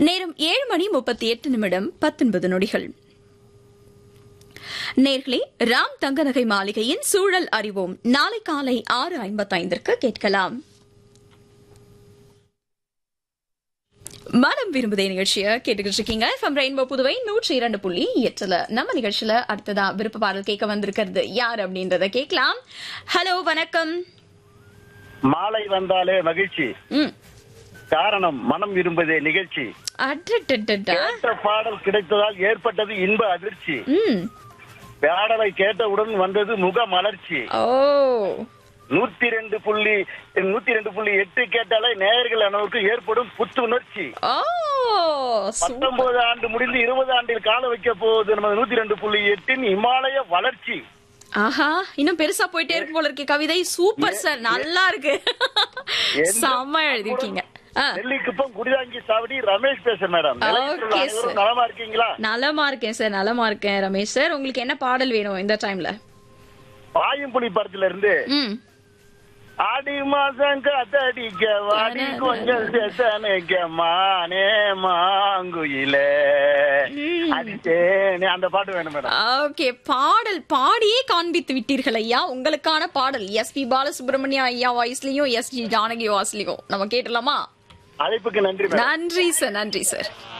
நேரம் ஏழு மணி முப்பத்தி எட்டு நிமிடம் பத்தொன்பது நொடிகள் நேர்களே ராம் தங்கநகை மாளிகையின் சூழல் அறிவோம் நாளை காலை ஆறு ஐம்பத்தைந்திற்கு கேட்கலாம் மனம் விரும்புதே நிகழ்ச்சியை கேட்டுக்கிட்டு இருக்கீங்க எஃப்எம் ரெயின்போ புதுவை நூற்றி இரண்டு புள்ளி எட்டுல நம்ம நிகழ்ச்சியில அடுத்ததா விருப்ப பாடல் கேட்க வந்திருக்கிறது யார் அப்படின்றத கேட்கலாம் ஹலோ வணக்கம் மாலை வந்தாலே மகிழ்ச்சி ம் காரணம் மனம் விரும்புதே நிகழ்ச்சி அடடடடா. கேட்ட பாடல் கிடைத்ததால் ஏற்பட்டது இன்ப அதிர்ச்சி ம் பாடலை கேட்டவுடன் வந்தது முக மலர்ச்சி ஓ நூத்தி ரெண்டு புள்ளி நூத்தி ரெண்டு புள்ளி எட்டு கேட்டாலே நேயர்கள் அனைவருக்கு ஏற்படும் புத்துணர்ச்சி ஓ சூ- பத்தொன்பது ஆண்டு முடிந்து இருபது ஆண்டில் கால வைக்க போகுது நம்ம நூத்தி ரெண்டு புள்ளி எட்டின் இமாலய வளர்ச்சி ஆஹா இன்னும் பெருசா போயிட்டே இருக்கு போல இருக்கு கவிதை சூப்பர் சார் நல்லா இருக்கு எந்த- செம்ம எழுதிருக்கீங்க ஆ, டெல்லிக்குப்பம் குடிதாங்கி சாவடி ரமேஷ் பேசுறேன் மேடம் நிலையத்தில் Okay, அனைவரும் sir. நலமா இருக்கீங்களா நலமா இருக்கேன் சார் நலமா இருக்கேன் ரமேஷ் சார் உங்களுக்கு என்ன பாடல் வேணும் இந்த டைம்ல பாயும்புலி படத்துல இருந்து ம் ஆடி மாசம் காத்தடிக்க வாடி கொஞ்சம் சேத்தனைக்க மானே மாங்குயிலே அடிச்சேனே அந்த பாட்டு வேணும் மேடம் ஓகே பாடல் பாடியே காண்பித்து விட்டீர்கள் ஐயா உங்களுக்கான பாடல் எஸ் பி பாலசுப்ரமணிய ஐயா வாய்ஸ்லயும் எஸ் ஜி ஜானகி வாய்ஸ்லயும் நம்ம கேட்டலாமா அழைப்புக்கு நன்றி மேடம் நன்றி சார் நன்றி சார்